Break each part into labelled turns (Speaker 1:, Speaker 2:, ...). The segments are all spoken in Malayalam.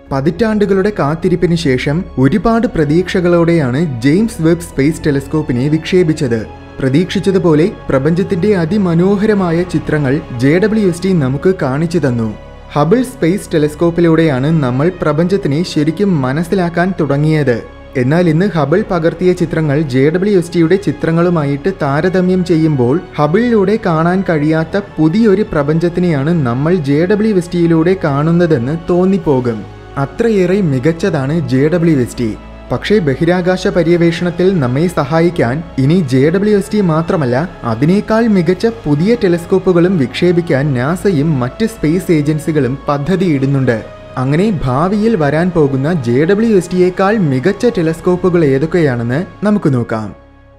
Speaker 1: പതിറ്റാണ്ടുകളുടെ കാത്തിരിപ്പിന് ശേഷം ഒരുപാട് പ്രതീക്ഷകളോടെയാണ് ജെയിംസ് വെബ് സ്പേസ് ടെലിസ്കോപ്പിനെ വിക്ഷേപിച്ചത് പ്രതീക്ഷിച്ചതുപോലെ പ്രപഞ്ചത്തിന്റെ അതിമനോഹരമായ ചിത്രങ്ങൾ ജെ ഡബ്ല്യു എസ് ടി നമുക്ക് കാണിച്ചു തന്നു ഹബിൾ സ്പേസ് ടെലിസ്കോപ്പിലൂടെയാണ് നമ്മൾ പ്രപഞ്ചത്തിനെ ശരിക്കും മനസ്സിലാക്കാൻ തുടങ്ങിയത് എന്നാൽ ഇന്ന് ഹബിൾ പകർത്തിയ ചിത്രങ്ങൾ ജെ ഡബ്ല്യു എസ് ടിയുടെ ചിത്രങ്ങളുമായിട്ട് താരതമ്യം ചെയ്യുമ്പോൾ ഹബിളിലൂടെ കാണാൻ കഴിയാത്ത പുതിയൊരു പ്രപഞ്ചത്തിനെയാണ് നമ്മൾ ജെ ഡബ്ല്യു എസ് ടിയിലൂടെ കാണുന്നതെന്ന് തോന്നിപ്പോകും അത്രയേറെ മികച്ചതാണ് ജെ ഡബ്ല്യു എസ് ടി പക്ഷേ ബഹിരാകാശ പര്യവേഷണത്തിൽ നമ്മെ സഹായിക്കാൻ ഇനി ജെ ഡബ്ല്യു എസ് ടി മാത്രമല്ല അതിനേക്കാൾ മികച്ച പുതിയ ടെലിസ്കോപ്പുകളും വിക്ഷേപിക്കാൻ നാസയും മറ്റ് സ്പേസ് ഏജൻസികളും പദ്ധതിയിടുന്നുണ്ട് അങ്ങനെ ഭാവിയിൽ വരാൻ പോകുന്ന ജെ ഡബ്ല്യു എസ് ടിയേക്കാൾ മികച്ച ടെലിസ്കോപ്പുകൾ ഏതൊക്കെയാണെന്ന് നമുക്ക് നോക്കാം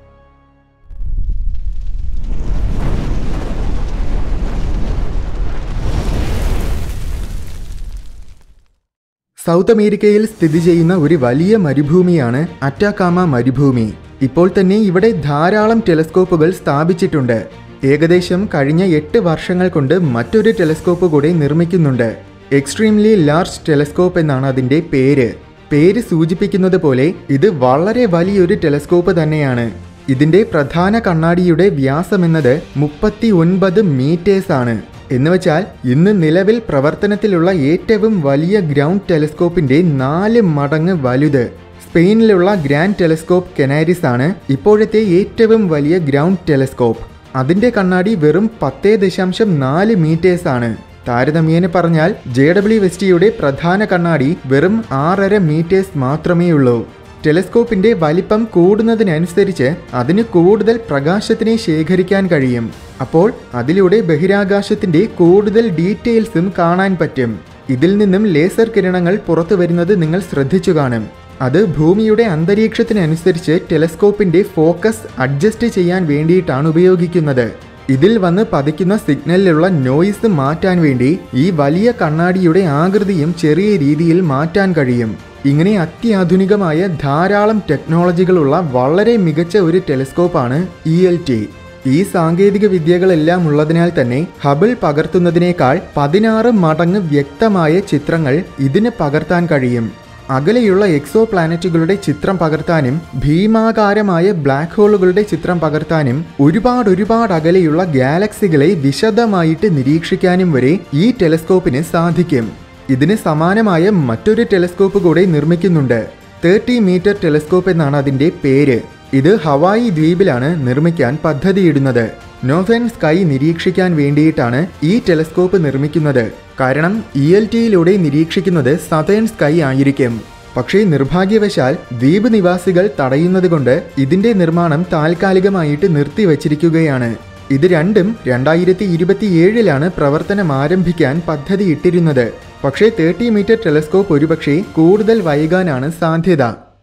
Speaker 1: സൗത്ത് അമേരിക്കയിൽ സ്ഥിതി ചെയ്യുന്ന ഒരു വലിയ മരുഭൂമിയാണ് അറ്റാക്കാമ മരുഭൂമി ഇപ്പോൾ തന്നെ ഇവിടെ ധാരാളം ടെലിസ്കോപ്പുകൾ സ്ഥാപിച്ചിട്ടുണ്ട് ഏകദേശം കഴിഞ്ഞ എട്ട് വർഷങ്ങൾ കൊണ്ട് മറ്റൊരു ടെലിസ്കോപ്പ് കൂടി നിർമ്മിക്കുന്നുണ്ട് എക്സ്ട്രീംലി ലാർജ് ടെലിസ്കോപ്പ് എന്നാണ് അതിൻ്റെ പേര് പേര് സൂചിപ്പിക്കുന്നത് പോലെ ഇത് വളരെ വലിയൊരു ടെലിസ്കോപ്പ് തന്നെയാണ് ഇതിന്റെ പ്രധാന കണ്ണാടിയുടെ വ്യാസമെന്നത് മുപ്പത്തി ഒൻപത് മീറ്റേഴ്സ് ആണ് എന്നുവെച്ചാൽ ഇന്ന് നിലവിൽ പ്രവർത്തനത്തിലുള്ള ഏറ്റവും വലിയ ഗ്രൗണ്ട് ടെലിസ്കോപ്പിന്റെ നാല് മടങ്ങ് വലുത് സ്പെയിനിലുള്ള ഗ്രാൻഡ് ടെലിസ്കോപ്പ് കെനാരിസ് ആണ് ഇപ്പോഴത്തെ ഏറ്റവും വലിയ ഗ്രൗണ്ട് ടെലിസ്കോപ്പ് അതിന്റെ കണ്ണാടി വെറും പത്തേ ദശാംശം നാല് മീറ്റേഴ്സ് ആണ് താരതമ്യേന പറഞ്ഞാൽ ജെ ഡബ്ല്യു എസ് ടിയുടെ പ്രധാന കണ്ണാടി വെറും ആറര മീറ്റേഴ്സ് മാത്രമേ ഉള്ളൂ ടെലിസ്കോപ്പിന്റെ വലിപ്പം കൂടുന്നതിനനുസരിച്ച് അതിന് കൂടുതൽ പ്രകാശത്തിനെ ശേഖരിക്കാൻ കഴിയും അപ്പോൾ അതിലൂടെ ബഹിരാകാശത്തിന്റെ കൂടുതൽ ഡീറ്റെയിൽസും കാണാൻ പറ്റും ഇതിൽ നിന്നും ലേസർ കിരണങ്ങൾ പുറത്തു വരുന്നത് നിങ്ങൾ ശ്രദ്ധിച്ചു കാണും അത് ഭൂമിയുടെ അന്തരീക്ഷത്തിനനുസരിച്ച് ടെലിസ്കോപ്പിന്റെ ഫോക്കസ് അഡ്ജസ്റ്റ് ചെയ്യാൻ വേണ്ടിയിട്ടാണ് ഉപയോഗിക്കുന്നത് ഇതിൽ വന്ന് പതിക്കുന്ന സിഗ്നലിലുള്ള നോയിസ് മാറ്റാൻ വേണ്ടി ഈ വലിയ കണ്ണാടിയുടെ ആകൃതിയും ചെറിയ രീതിയിൽ മാറ്റാൻ കഴിയും ഇങ്ങനെ അത്യാധുനികമായ ധാരാളം ടെക്നോളജികളുള്ള വളരെ മികച്ച ഒരു ടെലിസ്കോപ്പാണ് ഇ എൽ ടി ഈ സാങ്കേതിക വിദ്യകളെല്ലാം ഉള്ളതിനാൽ തന്നെ ഹബിൾ പകർത്തുന്നതിനേക്കാൾ പതിനാറ് മടങ്ങ് വ്യക്തമായ ചിത്രങ്ങൾ ഇതിന് പകർത്താൻ കഴിയും അകലെയുള്ള എക്സോ പ്ലാനറ്റുകളുടെ ചിത്രം പകർത്താനും ഭീമാകാരമായ ബ്ലാക്ക് ഹോളുകളുടെ ചിത്രം പകർത്താനും ഒരുപാട് ഒരുപാട് അകലെയുള്ള ഗാലക്സികളെ വിശദമായിട്ട് നിരീക്ഷിക്കാനും വരെ ഈ ടെലിസ്കോപ്പിന് സാധിക്കും ഇതിന് സമാനമായ മറ്റൊരു ടെലിസ്കോപ്പ് കൂടെ നിർമ്മിക്കുന്നുണ്ട് തേർട്ടി മീറ്റർ ടെലിസ്കോപ്പ് എന്നാണ് അതിന്റെ പേര് ഇത് ഹവായി ദ്വീപിലാണ് നിർമ്മിക്കാൻ പദ്ധതിയിടുന്നത് നോർത്തേൺ സ്കൈ നിരീക്ഷിക്കാൻ വേണ്ടിയിട്ടാണ് ഈ ടെലിസ്കോപ്പ് നിർമ്മിക്കുന്നത് കാരണം ഇ എൽ ടിയിലൂടെ നിരീക്ഷിക്കുന്നത് സതേൺ സ്കൈ ആയിരിക്കും പക്ഷേ നിർഭാഗ്യവശാൽ ദ്വീപ് നിവാസികൾ തടയുന്നതുകൊണ്ട് ഇതിന്റെ നിർമ്മാണം താൽക്കാലികമായിട്ട് നിർത്തിവച്ചിരിക്കുകയാണ് ഇത് രണ്ടും രണ്ടായിരത്തി ഇരുപത്തിയേഴിലാണ് പ്രവർത്തനം ആരംഭിക്കാൻ പദ്ധതിയിട്ടിരുന്നത് പക്ഷേ തേർട്ടി മീറ്റർ ടെലിസ്കോപ്പ് ഒരുപക്ഷെ കൂടുതൽ വൈകാനാണ് സാധ്യത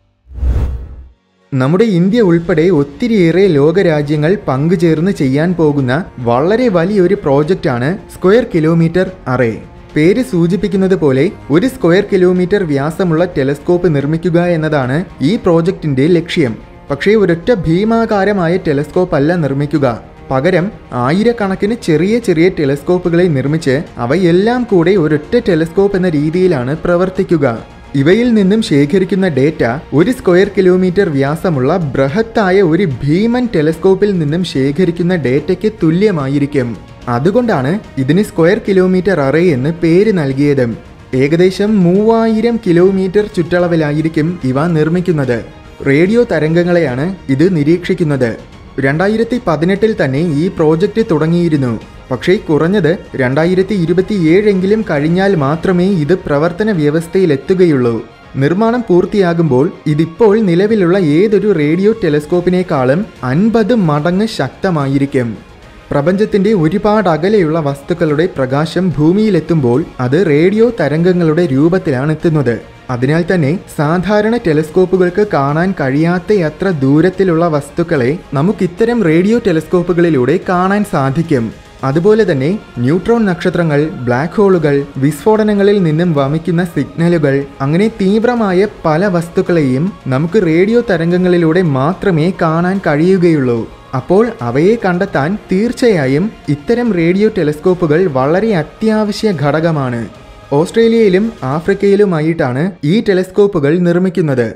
Speaker 1: നമ്മുടെ ഇന്ത്യ ഉൾപ്പെടെ ഒത്തിരിയേറെ ലോകരാജ്യങ്ങൾ പങ്കുചേർന്ന് ചെയ്യാൻ പോകുന്ന വളരെ വലിയൊരു പ്രോജക്റ്റാണ് സ്ക്വയർ കിലോമീറ്റർ അറേ പേര് സൂചിപ്പിക്കുന്നത് പോലെ ഒരു സ്ക്വയർ കിലോമീറ്റർ വ്യാസമുള്ള ടെലിസ്കോപ്പ് നിർമ്മിക്കുക എന്നതാണ് ഈ പ്രോജക്റ്റിന്റെ ലക്ഷ്യം പക്ഷേ ഒരൊറ്റ ഭീമാകാരമായ ടെലിസ്കോപ്പ് അല്ല നിർമ്മിക്കുക പകരം ആയിരക്കണക്കിന് ചെറിയ ചെറിയ ടെലിസ്കോപ്പുകളെ നിർമ്മിച്ച് അവയെല്ലാം കൂടെ ഒരൊറ്റ ടെലിസ്കോപ്പ് എന്ന രീതിയിലാണ് പ്രവർത്തിക്കുക ഇവയിൽ നിന്നും ശേഖരിക്കുന്ന ഡേറ്റ ഒരു സ്ക്വയർ കിലോമീറ്റർ വ്യാസമുള്ള ബൃഹത്തായ ഒരു ഭീമൻ ടെലിസ്കോപ്പിൽ നിന്നും ശേഖരിക്കുന്ന ഡേറ്റയ്ക്ക് തുല്യമായിരിക്കും അതുകൊണ്ടാണ് ഇതിന് സ്ക്വയർ കിലോമീറ്റർ അറേ എന്ന് പേര് നൽകിയത് ഏകദേശം മൂവായിരം കിലോമീറ്റർ ചുറ്റളവിലായിരിക്കും ഇവ നിർമ്മിക്കുന്നത് റേഡിയോ തരംഗങ്ങളെയാണ് ഇത് നിരീക്ഷിക്കുന്നത് രണ്ടായിരത്തി പതിനെട്ടിൽ തന്നെ ഈ പ്രോജക്റ്റ് തുടങ്ങിയിരുന്നു പക്ഷേ കുറഞ്ഞത് രണ്ടായിരത്തി ഇരുപത്തിയേഴെങ്കിലും കഴിഞ്ഞാൽ മാത്രമേ ഇത് പ്രവർത്തന വ്യവസ്ഥയിലെത്തുകയുള്ളൂ നിർമ്മാണം പൂർത്തിയാകുമ്പോൾ ഇതിപ്പോൾ നിലവിലുള്ള ഏതൊരു റേഡിയോ ടെലിസ്കോപ്പിനേക്കാളും അൻപത് മടങ്ങ് ശക്തമായിരിക്കും പ്രപഞ്ചത്തിന്റെ ഒരുപാട് അകലെയുള്ള വസ്തുക്കളുടെ പ്രകാശം ഭൂമിയിലെത്തുമ്പോൾ അത് റേഡിയോ തരംഗങ്ങളുടെ രൂപത്തിലാണ് എത്തുന്നത് അതിനാൽ തന്നെ സാധാരണ ടെലിസ്കോപ്പുകൾക്ക് കാണാൻ കഴിയാത്തയത്ര ദൂരത്തിലുള്ള വസ്തുക്കളെ നമുക്കിത്തരം റേഡിയോ ടെലിസ്കോപ്പുകളിലൂടെ കാണാൻ സാധിക്കും അതുപോലെ തന്നെ ന്യൂട്രോൺ നക്ഷത്രങ്ങൾ ബ്ലാക്ക് ഹോളുകൾ വിസ്ഫോടനങ്ങളിൽ നിന്നും വമിക്കുന്ന സിഗ്നലുകൾ അങ്ങനെ തീവ്രമായ പല വസ്തുക്കളെയും നമുക്ക് റേഡിയോ തരംഗങ്ങളിലൂടെ മാത്രമേ കാണാൻ കഴിയുകയുള്ളൂ അപ്പോൾ അവയെ കണ്ടെത്താൻ തീർച്ചയായും ഇത്തരം റേഡിയോ ടെലിസ്കോപ്പുകൾ വളരെ അത്യാവശ്യ ഘടകമാണ് ഓസ്ട്രേലിയയിലും ആഫ്രിക്കയിലുമായിട്ടാണ് ഈ ടെലസ്കോപ്പുകൾ നിർമ്മിക്കുന്നത്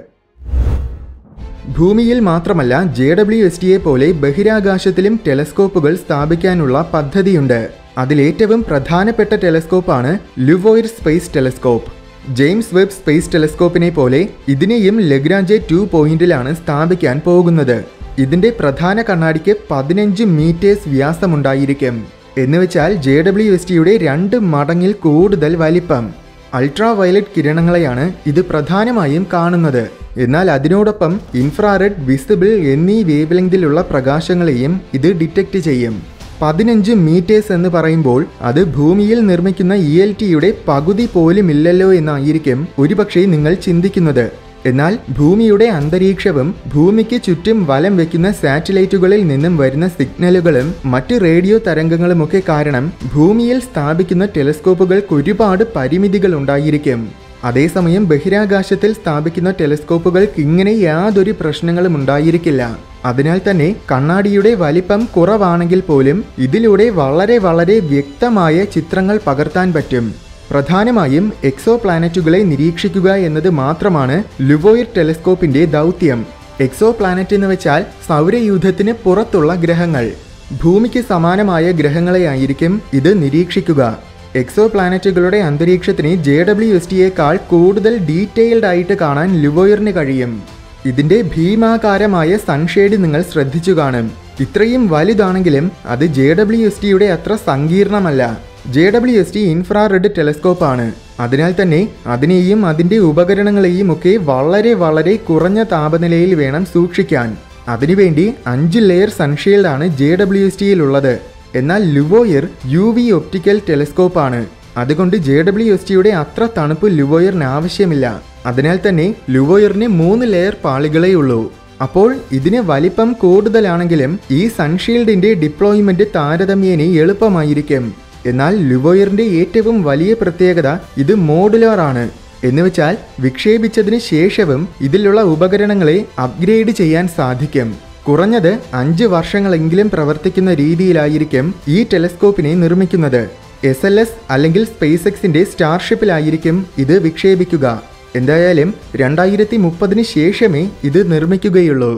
Speaker 1: ഭൂമിയിൽ മാത്രമല്ല ജെ ഡബ്ല്യു എസ് ടിയെ പോലെ ബഹിരാകാശത്തിലും ടെലസ്കോപ്പുകൾ സ്ഥാപിക്കാനുള്ള പദ്ധതിയുണ്ട് അതിലേറ്റവും പ്രധാനപ്പെട്ട ടെലസ്കോപ്പാണ് LUVOIR space telescope James Webb space ടെലസ്കോപ്പിനെ പോലെ ഇതിനെയും ലഗ്രാഞ്ചെ ടു പോയിന്റിലാണ് സ്ഥാപിക്കാൻ പോകുന്നത് ഇതിന്റെ പ്രധാന കണ്ണാടിക്ക് പതിനഞ്ച് മീറ്റേഴ്സ് വ്യാസമുണ്ടായിരിക്കും എന്നുവെച്ചാൽ ജെ ഡബ്ല്യു എസ് ടിയുടെ രണ്ട് മടങ്ങിൽ കൂടുതൽ വലിപ്പം അൾട്രാ വയലറ്റ് കിരണങ്ങളെയാണ് ഇത് പ്രധാനമായും കാണുന്നത് എന്നാൽ അതിനോടൊപ്പം ഇൻഫ്രാറെഡ് വിസിബിൾ എന്നീ വേവ് ലെങ്തിലുള്ള പ്രകാശങ്ങളെയും ഇത് ഡിറ്റക്റ്റ് ചെയ്യും പതിനഞ്ച് മീറ്റേഴ്സ് എന്ന് പറയുമ്പോൾ അത് ഭൂമിയിൽ നിർമ്മിക്കുന്ന ഇ എൽ ടിയുടെ പകുതി പോലും ഇല്ലല്ലോ എന്നായിരിക്കും ഒരുപക്ഷെ നിങ്ങൾ ചിന്തിക്കുന്നത് എന്നാൽ ഭൂമിയുടെ അന്തരീക്ഷവും ഭൂമിക്ക് ചുറ്റും വലം വെക്കുന്ന സാറ്റലൈറ്റുകളിൽ നിന്നും വരുന്ന സിഗ്നലുകളും മറ്റ് റേഡിയോ തരംഗങ്ങളുമൊക്കെ കാരണം ഭൂമിയിൽ സ്ഥാപിക്കുന്ന ടെലസ്കോപ്പുകൾക്ക് ഒരുപാട് പരിമിതികൾ ഉണ്ടായിരിക്കും അതേസമയം ബഹിരാകാശത്തിൽ സ്ഥാപിക്കുന്ന ടെലസ്കോപ്പുകൾക്ക് ഇങ്ങനെ യാതൊരു പ്രശ്നങ്ങളും ഉണ്ടായിരിക്കില്ല അതിനാൽ തന്നെ കണ്ണാടിയുടെ വലിപ്പം കുറവാണെങ്കിൽ പോലും ഇതിലൂടെ വളരെ വളരെ വ്യക്തമായ ചിത്രങ്ങൾ പകർത്താൻ പറ്റും പ്രധാനമായും എക്സോ പ്ലാനറ്റുകളെ നിരീക്ഷിക്കുക എന്നത് മാത്രമാണ് ലുവോയിർ ടെലസ്കോപ്പിന്റെ ദൗത്യം എക്സോ പ്ലാനറ്റ് എന്ന് വെച്ചാൽ സൗരയൂഥത്തിന് പുറത്തുള്ള ഗ്രഹങ്ങൾ ഭൂമിക്ക് സമാനമായ ഗ്രഹങ്ങളെയായിരിക്കും ഇത് നിരീക്ഷിക്കുക എക്സോ പ്ലാനറ്റുകളുടെ അന്തരീക്ഷത്തിന് ജെ ഡബ്ല്യു എസ് ടിയേക്കാൾ കൂടുതൽ ഡീറ്റെയിൽഡ് ആയിട്ട് കാണാൻ ലുവോയറിന് കഴിയും ഇതിന്റെ ഭീമാകാരമായ സൺഷെയ്ഡ് നിങ്ങൾ ശ്രദ്ധിച്ചു കാണും ഇത്രയും വലുതാണെങ്കിലും അത് ജെ ഡബ്ല്യു എസ് ടിയുടെ അത്ര സങ്കീർണമല്ല J W S T infrared telescope ആണ് അതിനാൽ തന്നെ അതിനെയും അതിന്റെ ഉപകരണങ്ങളെയും ഒക്കെ വളരെ വളരെ കുറഞ്ഞ താപനിലയിൽ വേണം സൂക്ഷിക്കാൻ അതിനുവേണ്ടി അഞ്ച് ലെയർ സൺഷീൽഡ് ആണ് ജെ ഡബ്ല്യു എസ് ടിയിലുള്ളത് എന്നാൽ LUVOIR U V optical telescope ആണ് അതുകൊണ്ട് ജെ ഡബ്ല്യു എസ് ടിയുടെ അത്ര തണുപ്പ് ലുവോയറിന് ആവശ്യമില്ല അതിനാൽ തന്നെ ലുവോയറിന് മൂന്ന് ലെയർ പാളികളേ ഉള്ളൂ അപ്പോൾ ഇതിന് വലിപ്പം കൂടുതലാണെങ്കിലും ഈ സൺഷീൽഡിന്റെ ഡിപ്ലോയ്മെന്റ് താരതമ്യേന എളുപ്പമായിരിക്കും എന്നാൽ ലുവോയറിന്റെ ഏറ്റവും വലിയ പ്രത്യേകത ഇത് മോഡുലാർ ആണ് എന്നുവെച്ചാൽ വിക്ഷേപിച്ചതിന് ശേഷവും ഇതിലുള്ള ഉപകരണങ്ങളെ അപ്ഗ്രേഡ് ചെയ്യാൻ സാധിക്കും കുറഞ്ഞത് അഞ്ച് വർഷങ്ങളെങ്കിലും പ്രവർത്തിക്കുന്ന രീതിയിലായിരിക്കും ഈ ടെലസ്കോപ്പിനെ നിർമ്മിക്കുന്നത് എസ് എൽ എസ് അല്ലെങ്കിൽ സ്പേസ് എക്സിന്റെ സ്റ്റാർഷിപ്പിലായിരിക്കും ഇത് വിക്ഷേപിക്കുക എന്തായാലും രണ്ടായിരത്തി മുപ്പതിന് ശേഷമേ ഇത് നിർമ്മിക്കുകയുള്ളൂ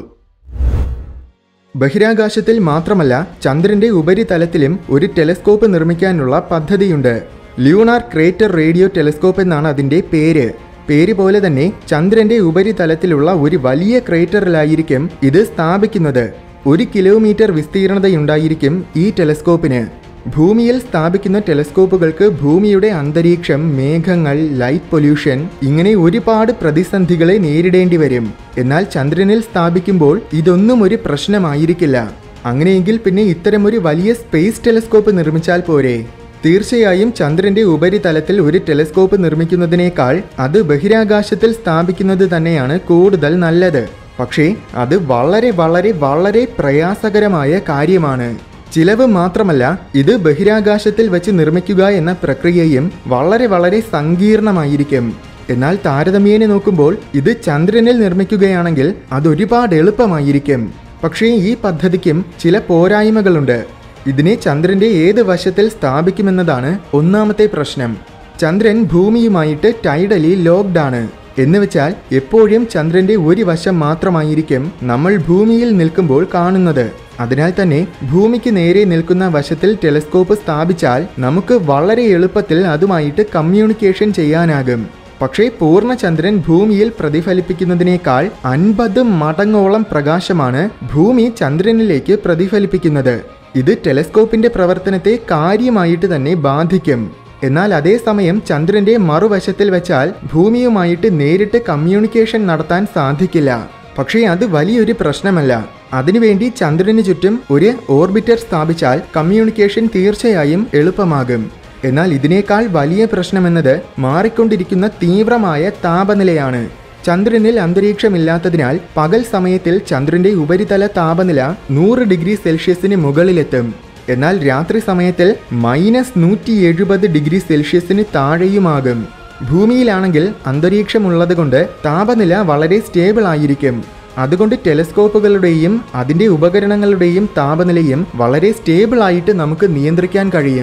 Speaker 1: ബഹിരാകാശത്തിൽ മാത്രമല്ല ചന്ദ്രന്റെ ഉപരിതലത്തിലും ഒരു ടെലസ്കോപ്പ് നിർമ്മിക്കാനുള്ള പദ്ധതിയുണ്ട് ല്യൂണാർ ക്രേറ്റർ റേഡിയോ ടെലസ്കോപ്പ് എന്നാണ് അതിന്റെ പേര് പേര് പോലെ തന്നെ ചന്ദ്രന്റെ ഉപരിതലത്തിലുള്ള ഒരു വലിയ ക്രേറ്ററിലായിരിക്കും ഇത് സ്ഥാപിക്കുന്നത് ഒരു കിലോമീറ്റർ വിസ്തീർണതയുണ്ടായിരിക്കും ഈ ടെലസ്കോപ്പിന് ഭൂമിയിൽ സ്ഥാപിക്കുന്ന ടെലസ്കോപ്പുകൾക്ക് ഭൂമിയുടെ അന്തരീക്ഷം മേഘങ്ങൾ ലൈറ്റ് പൊല്യൂഷൻ ഇങ്ങനെ ഒരുപാട് പ്രതിസന്ധികളെ നേരിടേണ്ടി വരും എന്നാൽ ചന്ദ്രനിൽ സ്ഥാപിക്കുമ്പോൾ ഇതൊന്നും ഒരു പ്രശ്നമായിരിക്കില്ല അങ്ങനെയെങ്കിൽ പിന്നെ ഇത്തരമൊരു വലിയ സ്പേസ് ടെലസ്കോപ്പ് നിർമ്മിച്ചാൽ പോരെ തീർച്ചയായും ചന്ദ്രന്റെ ഉപരിതലത്തിൽ ഒരു ടെലസ്കോപ്പ് നിർമ്മിക്കുന്നതിനേക്കാൾ അത് ബഹിരാകാശത്തിൽ സ്ഥാപിക്കുന്നത് തന്നെയാണ് കൂടുതൽ നല്ലത് പക്ഷേ അത് വളരെ വളരെ വളരെ പ്രയാസകരമായ കാര്യമാണ് ചിലവ് മാത്രമല്ല ഇത് ബഹിരാകാശത്തിൽ വെച്ച് നിർമ്മിക്കുക എന്ന പ്രക്രിയയും വളരെ വളരെ സങ്കീർണമായിരിക്കും എന്നാൽ താരതമ്യേന നോക്കുമ്പോൾ ഇത് ചന്ദ്രനിൽ നിർമ്മിക്കുകയാണെങ്കിൽ അതൊരുപാട് എളുപ്പമായിരിക്കും പക്ഷേ ഈ പദ്ധതിക്കും ചില പോരായ്മകളുണ്ട് ഇതിനെ ചന്ദ്രന്റെ ഏത് വശത്തിൽ സ്ഥാപിക്കുമെന്നതാണ് ഒന്നാമത്തെ പ്രശ്നം ചന്ദ്രൻ ഭൂമിയുമായിട്ട് ടൈഡലി ലോക്ക്ഡ് ആണ് എന്ന് വെച്ചാൽ എപ്പോഴും ചന്ദ്രന്റെ ഒരു വശം മാത്രമായിരിക്കും നമ്മൾ ഭൂമിയിൽ നിൽക്കുമ്പോൾ കാണുന്നത് അതിനാൽ തന്നെ ഭൂമിക്ക് നേരെ നിൽക്കുന്ന വശത്തിൽ ടെലസ്കോപ്പ് സ്ഥാപിച്ചാൽ നമുക്ക് വളരെ എളുപ്പത്തിൽ അതുമായിട്ട് കമ്മ്യൂണിക്കേഷൻ ചെയ്യാനാകും പക്ഷേ പൂർണ്ണചന്ദ്രൻ ഭൂമിയിൽ പ്രതിഫലിപ്പിക്കുന്നതിനേക്കാൾ അൻപത് മടങ്ങോളം പ്രകാശമാണ് ഭൂമി ചന്ദ്രനിലേക്ക് പ്രതിഫലിപ്പിക്കുന്നത് ഇത് ടെലസ്കോപ്പിന്റെ പ്രവർത്തനത്തെ കാര്യമായിട്ട് തന്നെ ബാധിക്കും എന്നാൽ അതേസമയം ചന്ദ്രന്റെ മറുവശത്തിൽ വെച്ചാൽ ഭൂമിയുമായിട്ട് നേരിട്ട് കമ്മ്യൂണിക്കേഷൻ നടത്താൻ സാധിക്കില്ല പക്ഷേ അത് വലിയൊരു പ്രശ്നമല്ല അതിനുവേണ്ടി ചന്ദ്രന് ചുറ്റും ഒരു ഓർബിറ്റർ സ്ഥാപിച്ചാൽ കമ്മ്യൂണിക്കേഷൻ തീർച്ചയായും എളുപ്പമാകും എന്നാൽ ഇതിനേക്കാൾ വലിയ പ്രശ്നമെന്നത് മാറിക്കൊണ്ടിരിക്കുന്ന തീവ്രമായ താപനിലയാണ് ചന്ദ്രനിൽ അന്തരീക്ഷമില്ലാത്തതിനാൽ പകൽ സമയത്തിൽ ചന്ദ്രന്റെ ഉപരിതല താപനില നൂറ് ഡിഗ്രി സെൽഷ്യസിന് മുകളിലെത്തും എന്നാൽ രാത്രി സമയത്തിൽ മൈനസ് നൂറ്റി എഴുപത് ഡിഗ്രി സെൽഷ്യസിന് താഴെയുമാകും ഭൂമിയിലാണെങ്കിൽ അന്തരീക്ഷമുള്ളതുകൊണ്ട് താപനില വളരെ സ്റ്റേബിൾ ആയിരിക്കും അതുകൊണ്ട് ടെലസ്കോപ്പുകളുടെയും അതിൻ്റെ ഉപകരണങ്ങളുടെയും താപനിലയും വളരെ സ്റ്റേബിൾ ആയിട്ട് നമുക്ക് നിയന്ത്രിക്കാൻ കഴിയും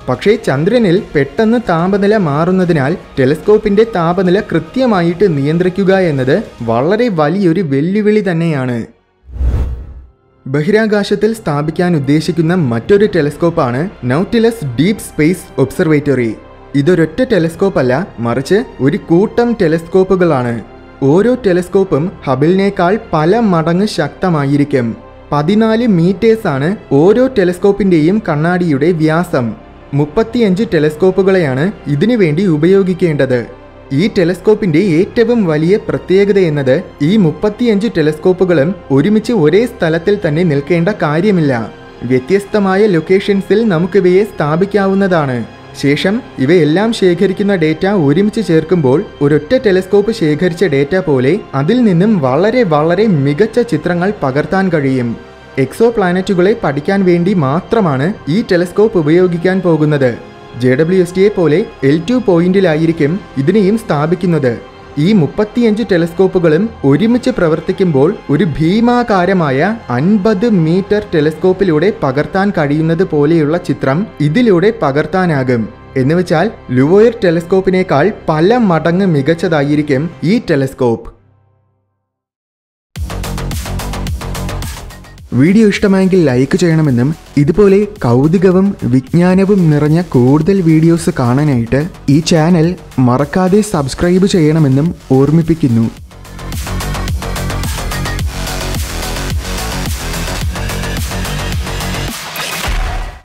Speaker 1: പക്ഷേ ചന്ദ്രനിൽ പെട്ടെന്ന് താപനില മാറുന്നതിനാൽ ടെലിസ്കോപ്പിന്റെ താപനില കൃത്യമായിട്ട് നിയന്ത്രിക്കുക എന്നത് വളരെ വലിയൊരു വെല്ലുവിളി തന്നെയാണ് ബഹിരാകാശത്തിൽ സ്ഥാപിക്കാൻ ഉദ്ദേശിക്കുന്ന മറ്റൊരു ടെലിസ്കോപ്പാണ് നൗട്ടിലസ് ഡീപ് സ്പേസ് ഒബ്സർവേറ്ററി ഇതൊരൊറ്റ ടെലിസ്കോപ്പ് അല്ല മറിച്ച് ഒരു കൂട്ടം ടെലിസ്കോപ്പുകളാണ് ഓരോ ടെലിസ്കോപ്പും ഹബിളിനേക്കാൾ പല മടങ്ങ് ശക്തമായിരിക്കും പതിനാല് മീറ്റേഴ്സാണ് ഓരോ ടെലിസ്കോപ്പിന്റെയും കണ്ണാടിയുടെ വ്യാസം മുപ്പത്തിയഞ്ച് ടെലിസ്കോപ്പുകളെയാണ് ഇതിനു വേണ്ടി ഉപയോഗിക്കേണ്ടത് ഈ ടെലിസ്കോപ്പിന്റെ ഏറ്റവും വലിയ പ്രത്യേകത എന്നത് ഈ മുപ്പത്തിയഞ്ച് ടെലിസ്കോപ്പുകളും ഒരുമിച്ച് ഒരേ സ്ഥലത്തിൽ തന്നെ നിൽക്കേണ്ട കാര്യമില്ല വ്യത്യസ്തമായ ലൊക്കേഷൻസിൽ നമുക്കിവയെ സ്ഥാപിക്കാവുന്നതാണ് ശേഷം ഇവയെല്ലാം ശേഖരിക്കുന്ന ഡേറ്റ ഒരുമിച്ച് ചേർക്കുമ്പോൾ ഒരൊറ്റ ടെലിസ്കോപ്പ് ശേഖരിച്ച ഡേറ്റ പോലെ അതിൽ നിന്നും വളരെ വളരെ മികച്ച ചിത്രങ്ങൾ പകർത്താൻ കഴിയും എക്സോ പ്ലാനറ്റുകളെ പഠിക്കാൻ വേണ്ടി മാത്രമാണ് ഈ ടെലിസ്കോപ്പ് ഉപയോഗിക്കാൻ പോകുന്നത് ജെ ഡബ്ല്യു എസ് ടിയെ പോലെ എൽ ടു പോയിന്റിലായിരിക്കും ഇതിനെയും സ്ഥാപിക്കുന്നത് ഈ മുപ്പത്തിയഞ്ച് ടെലിസ്കോപ്പുകളും ഒരുമിച്ച് പ്രവർത്തിക്കുമ്പോൾ ഒരു ഭീമാകാരമായ അൻപത് മീറ്റർ ടെലിസ്കോപ്പിലൂടെ പകർത്താൻ കഴിയുന്നത് പോലെയുള്ള ചിത്രം ഇതിലൂടെ പകർത്താനാകും എന്നുവെച്ചാൽ ലുവോയർ ടെലിസ്കോപ്പിനേക്കാൾ പല മടങ്ങ് മികച്ചതായിരിക്കും ഈ ടെലിസ്കോപ്പ് വീഡിയോ ഇഷ്ടമായെങ്കിൽ ലൈക്ക് ചെയ്യണമെന്നും ഇതുപോലെ കൗതുകവും വിജ്ഞാനവും നിറഞ്ഞ കൂടുതൽ വീഡിയോസ് കാണാനായിട്ട് ഈ ചാനൽ മറക്കാതെ സബ്സ്ക്രൈബ് ചെയ്യണമെന്നും ഓർമ്മിപ്പിക്കുന്നു